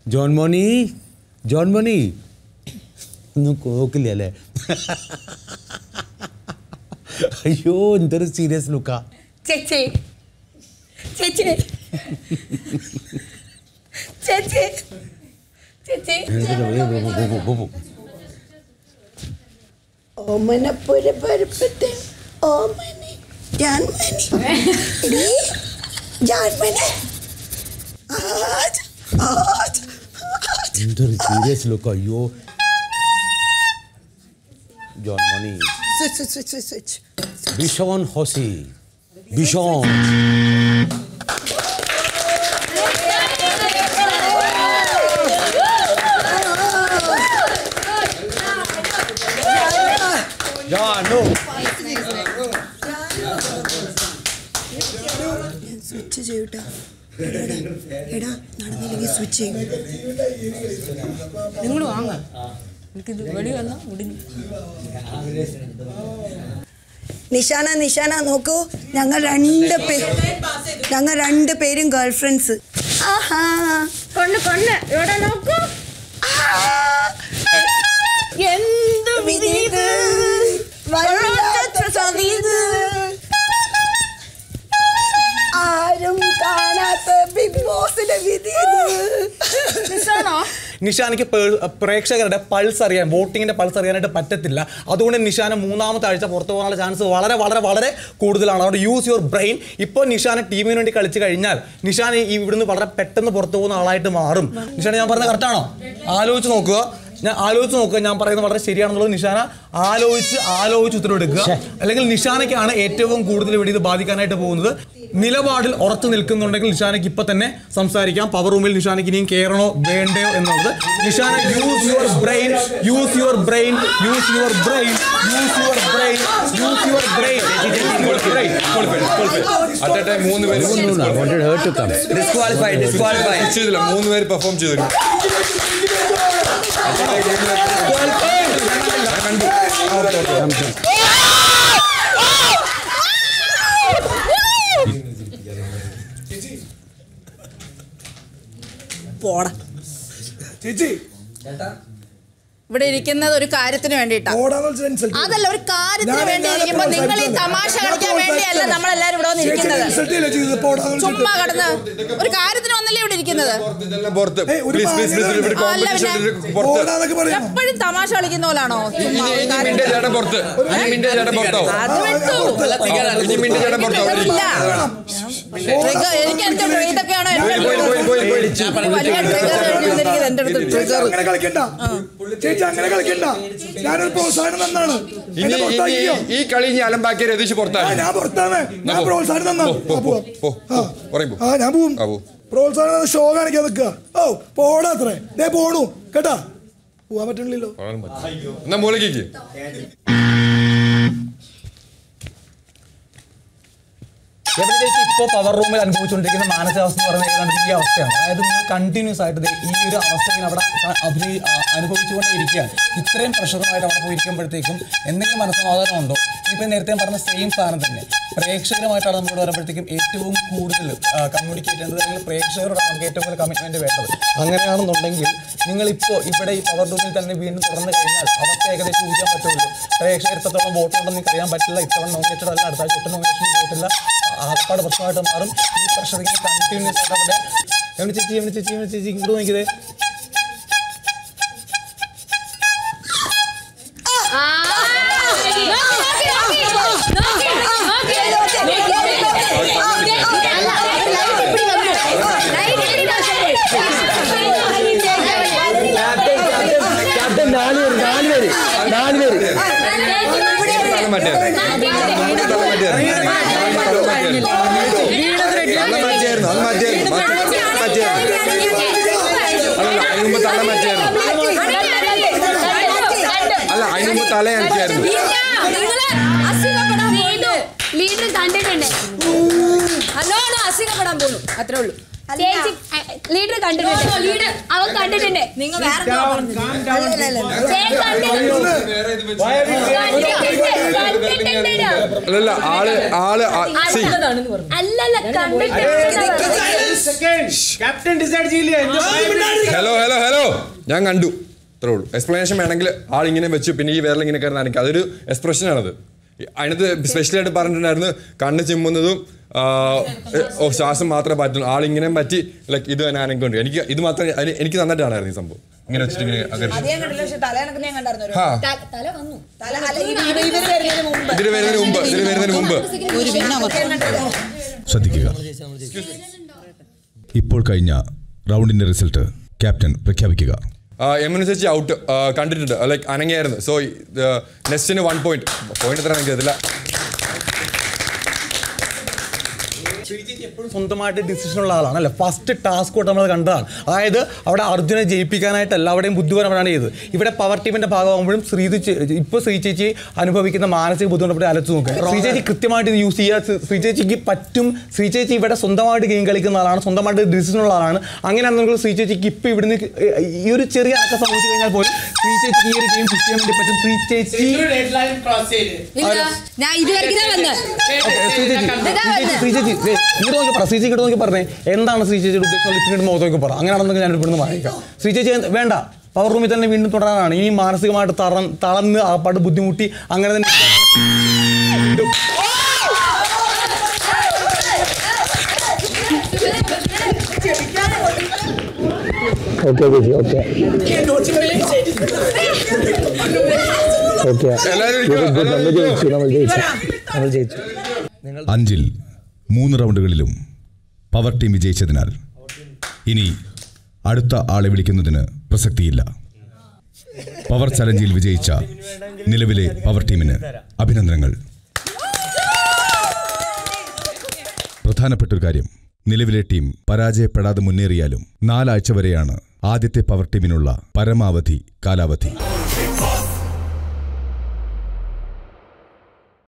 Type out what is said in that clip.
John മോണി John മോണി ഒന്നും കോക്കില്ല അല്ലേ അയ്യോ എന്തൊരു സീരിയസ് ലുക്കാ ചേച്ചി ചേച്ചി ചേച്ചി ചേച്ചി ഓമനപ്പുര പരപ്പത്തെ ഓമനെ ജാൻമണി എടീ, ജാൻമണി ആജ്, ആജ്, ആജ്. എന്തൊരു സീരിയസ് ലുക്ക് അയ്യോ John Mony switch switch switch switch ബിഷോൺ ഹോസി ബിഷോൺ ജാനു സ്വിച്ച് ചെയ്യൂട്ടാ എടാ, എടാ നടന്നില്ലെങ്കിൽ സ്വിച്ച് ചെയ്യും നിങ്ങൾ വാങ്ങ എനിക്കിത് വെളി വന്നാൽ മുടിഞ്ഞു നിഷാന നിഷാന നോക്കൂ ഞങ്ങൾ രണ്ട് പേ ഞങ്ങൾ രണ്ട് പേരും ഗേൾ ഫ്രണ്ട്സ് ആഹാ കൊണ്ണ് കൊണ്ണ് ഇവിടെ നോക്കൂ എന്ത് വിധീത് വല്ലാത്ത ചതീത് ആരും കാണാത്ത ബിഗ് ബോസിന്റെ വിധി നിഷാനയ്ക്ക് പേ- പ്രേക്ഷകരുടെ പൾസ് അറിയാൻ വോട്ടിങ്ങിന്റെ പൾസ് അറിയാനായിട്ട് പറ്റത്തില്ല അതുകൊണ്ട് നിഷാന മൂന്നാമത്തെ ആഴ്ച പുറത്തു പോകാനുള്ള ചാൻസ് വളരെ വളരെ വളരെ കൂടുതലാണ് അതുകൊണ്ട് യൂസ് യുവർ ബ്രെയിൻ ഇപ്പോൾ നിഷാന ടീമിന് വേണ്ടി കളിച്ചു കഴിഞ്ഞാൽ നിഷാന ഈ ഇവിടുന്ന് വളരെ പെട്ടെന്ന് പുറത്തു പോകുന്ന ആളായിട്ട് മാറും നിഷാന ഞാൻ പറഞ്ഞത് കറക്റ്റാണോ ആലോചിച്ച് നോക്കുക ഞാൻ ആലോചിച്ച് നോക്കുക ഞാൻ പറയുന്നത് വളരെ ശരിയാണെന്നുള്ളത് നിഷാന ആലോചിച്ച് ആലോചിച്ച് ഉത്തരവെടുക്കുക അല്ലെങ്കിൽ നിഷാനയ്ക്കാണ് ഏറ്റവും കൂടുതൽ ഇവിടെ ഇത് ബാധിക്കാനായിട്ട് പോകുന്നത് നിലപാടിൽ ഉറച്ചു നിൽക്കുന്നുണ്ടെങ്കിൽ നിഷാനയ്ക്ക് ഇപ്പൊ തന്നെ സംസാരിക്കാം പവർ റൂമിൽ നിഷാനയ്ക്ക് ഇനിയും കയറണോ വേണ്ടയോ എന്നുള്ളത് Nishana use your brain use your brain use your brain use your brain use your brain at a time മൂന്ന് പേര് hurt to come. Disqualify disqualify ചെയ്തില്ല മൂന്ന് പേര് പെർഫോം ചെയ്തു തരും കണ്ടു ആ, ഓക്കേ, ഓക്കേ. പോടാ ചേച്ചി ഇവിടെ ഇരിക്കുന്നത് ഒരു കാര്യത്തിന് വേണ്ടിയിട്ടാണ് ഓടാന്ന് വെച്ചാൽ insult ചെയ്തു. അതല്ല ഒരു കാര്യത്തിന് ഞാൻ- വേണ്ടി ഞാൻ ഇരിക്കുമ്പോ നിങ്ങൾ ഈ പ്രോത്സാഹിച്ചതാണ്. തമാശ ഞാൻ കളിക്കാൻ വേണ്ടിയല്ല പ്രോത്സാഹിച്ചതാണ്. നമ്മളെല്ലാരും ഇവിടെ ചേച്ചി വന്നിരിക്കുന്നത് insult ചെയ്യില്ലേ ചെയ്തത്? പോടാന്ന് വിളിച്ചിട്ട്. ചുമ്മാ കടന്ന് ഒരു കാര്യത്തിന് വന്നല്ലേ ഇവിടെ ഇരിക്കുന്നത് ഇതെല്ലാം പുറത്ത് ഏയ്, ഒരു പ്ലീസ് പ്ലീസ് മാന്യത ഇവിടെ വേണ്ട. അല്ല, കോമ്പറ്റീഷൻ പിന്നെ. പുറത്ത് പോടാന്നൊക്കെ പറയണം. എപ്പോഴും തമാശ കളിക്കുന്ന പോലാണോ ചുമ്മാ ഒരു ഇനി കാര്യം- മിന്റെ ചേട്ടൻ പുറത്ത് ഇനി മിന്റെ ചേട്ടൻ പുറത്താവും അത് വിട്ടു ഇനി മിന്റെ ചേട്ടൻ പുറത്താവും ഇല്ല ട്രിഗർ എനിക്ക് അടുത്ത ഇതൊക്കെയാണോ പോയി എന്റെ പോയി പോയി പോയി പോയി വലിയ ട്രിഗർ കഴിഞ്ഞു വന്നിരിക്കുന്നത് എന്റെ അടുത്ത് ചേച്ചി ട്രിഗർ അങ്ങനെ കളിക്കണ്ട ചേച്ചി അങ്ങനെ കളിക്കണ്ട ഞാനൊരു പ്രോത്സാഹനം തന്നാണ് ഇനി എന്നെ ഇനി പുറത്താക്കിയോ ഈ കളി ഇനി അലമ്പാക്കിയ രതീഷ് ആ പുറത്തായി ഞാൻ പുറത്താണ് ഞാൻ പോ. പ്രോത്സാഹനം തന്നാണ് പോ, ആ, പോ, പോവാം. പോ, ആ. പറയും പോ. ആ ഞാൻ പോവും ആ, പോ. പ്രോത്സാഹനം തന്ന ഷോ കാണിക്കാൻ നിൽക്കുക ഓ പോടാ അത്രേ ദേ പോണു കേട്ടാ പോവാൻ പറ്റണില്ലല്ലോ എന്നാ മൂലക്കേക്ക് എവിടെ ചേച്ചി ഇപ്പോൾ പവർ റൂമിൽ അനുഭവിച്ചുകൊണ്ടിരിക്കുന്ന മാനസികാവസ്ഥ എന്ന് പറഞ്ഞാൽ ഏതാണ്ട് ഈ അവസ്ഥയാണ് അതായത് നിങ്ങൾ കണ്ടിന്യൂസ് ആയിട്ട് ദേ ഈ ഒരു അവസ്ഥ ഇങ്ങനെ അവിടെ ക- അഭിനയി ആ- അനുഭവിച്ചുകൊണ്ടേ ഇരിക്കുകയാണ് ഇത്രയും പ്രഷറുമായിട്ട് അവിടെ പോയി ഇരിക്കുമ്പോഴത്തേക്കും എന്തെങ്കിലും മനസ്സമാധാനം ഉണ്ടോ ഇപ്പം നേരത്തെ പറഞ്ഞ സെയിം സാധനം തന്നെ പ്രേക്ഷകരുമായിട്ടാണ് നമ്മളോട് വരുമ്പോഴത്തേക്കും ഏറ്റവും കൂടുതൽ കമ്മ്യൂണിക്കേറ്റ് ചെയ്യേണ്ടത് അല്ലെങ്കിൽ പ്രേക്ഷകരോടാണ് നമുക്ക് ഏറ്റവും കൂടുതൽ കമ്മിറ്റ്മെന്റ് വേണ്ടത് അങ്ങനെയാണെന്നുണ്ടെങ്കിൽ നിങ്ങളിപ്പോൾ ഇവിടെ ഈ പവർ റൂമിൽ തന്നെ വീണ്ടും തുറന്നു കഴിഞ്ഞാൽ അവസ്ഥ ഏകദേശം ഊഹിക്കാൻ പറ്റുള്ളൂ പ്രേക്ഷകർ എത്രത്തോളം വോട്ടുണ്ടെന്ന് നിങ്ങൾക്ക് അറിയാൻ പറ്റില്ല ഇത്തവണ നോമിനേറ്റഡ് അല്ല അടുത്ത ആഴ്ച ഒട്ടും നോമിനേഷൻ പോയിട്ടില്ല ആകപ്പാട് പ്രശ്നമായിട്ട് മാറും ഈ പ്രഷർ ഇങ്ങനെ കണ്ടിന്യൂസ് ആയിട്ട് അവിടെ എവിടെ ചേച്ചി എവിടെ ചേച്ചി എവിടെ ചേച്ചി ഇങ്ങോട്ട് നോക്കിയതേ ക്യാപ്റ്റൻ നാല് പേര് നാല് പേര് നാല് പേര് തല മാറ്റിയായിരുന്നു തല മാറ്റിയായിരുന്നു തല മാറ്റിയായിരുന്നു അത് മാറ്റിയായിരുന്നു മാറ്റി- മാറ്റിയായിരുന്നു അല്ലല്ല അതിന് മുമ്പ് തല മാറ്റിയായിരുന്നു അല്ല അതിന് മുമ്പ് തല അനക്കിയായിരുന്നു ലീഡർ കണ്ടിട്ടുണ്ട് നല്ലോണം അസിംഗപ്പെടാൻ പോണു അത്രേ ഉള്ളൂ ചേച്ചി ലീഡർ കണ്ടിട്ടുണ്ട് ലീഡർ അവൻ കണ്ടിട്ടുണ്ട് നിങ്ങൾ വേറെ എന്തോ പറഞ്ഞു. ചേച്ചി കണ്ടിട്ടുണ്ട്. കണ്ടിട്ടുണ്ട്. അല്ലല്ല ആള് ആള് ആ- see, അല്ലല്ല കണ്ടിട്ടുണ്ട് ക്യാപ്റ്റൻ ഡിസൈഡ് ചെയ്യില്ലേ ഹലോ ഞാൻ കണ്ടു അത്രേ ഉള്ളൂ എക്സ്പ്ലനേഷൻ വേണമെങ്കിൽ ആൾ ഇങ്ങനെ വെച്ചു പിന്നെ ഈ വിരൽ ഇങ്ങനെ കയറുന്ന എനിക്ക് അതൊരു എക്സ്പ്രഷൻ ആണത് അതിനകത്ത് സ്പെഷ്യലായിട്ട് പറഞ്ഞിട്ടുണ്ടായിരുന്നു കണ്ണ് ചിമ്മുന്നതും ആ, ഓ ശ്വാസം മാത്രമേ പറ്റുള്ളൂ ആളിങ്ങനെ പറ്റി ലൈക്ക് ഇത് തന്നെ അനക്കൊണ്ട് എനിക്ക് ഇത് മാത്രം അതിന് എനിക്ക് നന്നായിട്ട് കാണായിരുന്നു ഈ സംഭവം ഇങ്ങനെ വെച്ചിട്ട് ഇങ്ങനെ അങ്ങനെ അത് ഞാൻ കണ്ടില്ല പക്ഷെ തലേനൊക്കെ ഞാൻ കണ്ടായിരുന്നു ഒരു- ആ തല വന്നു തല അല്ല ഇത് ഇത് ഇവര് വരുന്നതിന് മുമ്പ് ഇതിന് വരുന്നതിന് മുമ്പ് ഇതിന് വരുന്നതിന് മുമ്പ് ശ്രദ്ധിക്കുക ഇപ്പോൾ കഴിഞ്ഞ റൗണ്ടിന്റെ റിസൾട്ട് ക്യാപ്റ്റൻ പ്രഖ്യാപിക്കുക എമ്മിന് ചേച്ചി ഔട്ട് കണ്ടിട്ടുണ്ട് ലൈക്ക് അനങ്ങിയായിരുന്നു സോ നെക്സ്റ്റിന് വൺ പോയിന്റ് പോയിന്റ് എത്ര എനിക്ക് അറിയത്തില്ല എപ്പോഴും സ്വന്തമായിട്ട് ഡിസിഷൻ ഉള്ള ആളാണ് അല്ലേ ഫസ്റ്റ് ടാസ്ക് തൊട്ട് നമ്മൾ കണ്ടതാണ് അതായത് അവിടെ അർജുനെ ജയിപ്പിക്കാനായിട്ട് എല്ലാവരുടെയും ബുദ്ധിപരമാണ് ചെയ്തത് ഇവിടെ പവർ ടീമിന്റെ ഭാഗമാകുമ്പോഴും ശ്രീജി ഇപ്പോൾ ശ്രീ ചേച്ചി അനുഭവിക്കുന്ന മാനസിക ബുദ്ധിമുട്ട് അലച്ചു നോക്കുക ശ്രീ ചേച്ചി കൃത്യമായിട്ട് ഇത് യൂസ് ചെയ്യുക ശ്രീ ചേച്ചിക്ക് പറ്റും ശ്രീ ചേച്ചി ഇവിടെ സ്വന്തമായിട്ട് ഗെയിം കളിക്കുന്ന ആളാണ് സ്വന്തമായിട്ട് ഡിസിഷൻ ഉള്ള ആളാണ് അങ്ങനെയാണെന്നുണ്ടെങ്കിൽ ശ്രീ ചേച്ചിക്ക് ഇപ്പം ഇവിടുന്ന് ഈ ഒരു ചെറിയ അക്ക സംഭവിച്ചു കഴിഞ്ഞാൽ പോലും ശ്രീ ചേച്ചിക്ക് ഈ ഒരു ഗെയിം ഫിക്സ് ചെയ്യാൻ വേണ്ടി പറ്റും ശ്രീ ചേച്ചി ഇല്ല ഞാൻ ഇതുവരെയ്ക്കും വന്ന് ശ്രീ ചേച്ചി ശ്രീ ചേച്ചി ദേ, ഇങ്ങോട്ട് നോക്കി പറ ശ്രീ ചേച്ചി ഇങ്ങോട്ട് നോക്കി പറഞ്ഞേ എന്താണ് ശ്രീ ചേച്ചിയുടെ ഉദ്ദേശം പിന്നീട് മുഖത്ത് നോക്കി പറ അങ്ങനെയാണെന്നുണ്ടെങ്കിൽ ഞാൻ ഇവിടുന്ന് വാങ്ങിക്കാം ശ്രീ ചേച്ചി എന്ത്- വേണ്ട പവർ റൂമിൽ തന്നെ വീണ്ടും തുടരാനാണ് ഇനി മാനസികമായിട്ട് തറ തളർന്ന് ആ പാട്ട് ബുദ്ധിമുട്ടി അങ്ങനെ തന്നെ വീണ്ടും എല്ലാവരും ഇരിക്കുക, എല്ലാവരും ഇരിക്കുക. അഞ്ചിൽ മൂന്ന് റൗണ്ടുകളിലും പവർ ടീം വിജയിച്ചതിനാൽ ഇനി അടുത്ത ആളെ വിളിക്കുന്നതിന് പ്രസക്തിയില്ല പവർ ചലഞ്ചിൽ വിജയിച്ച നിലവിലെ പവർ ടീമിന് അഭിനന്ദനങ്ങൾ പ്രധാനപ്പെട്ട ഒരു കാര്യം നിലവിലെ ടീം പരാജയപ്പെടാതെ മുന്നേറിയാലും നാലാഴ്ച വരെയാണ് ആദ്യത്തെ പവർ ടീമിനുള്ള പരമാവധി കാലാവധി